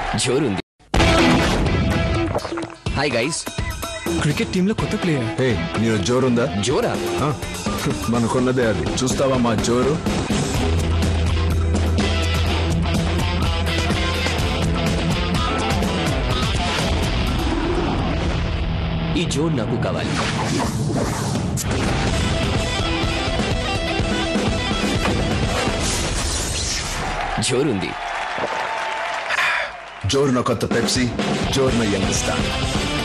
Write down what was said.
జోరుంది hi guys cricket టీంలో కొత్త player హే నీలో జోరుందా జోరా ఆ, మనకున్నదే అది చూస్తావా మా జోరు ఈ జోర్ నాకు కావాలి జోరుంది జోరున కొత్త పెప్సీ జోరున యంగ్స్టార్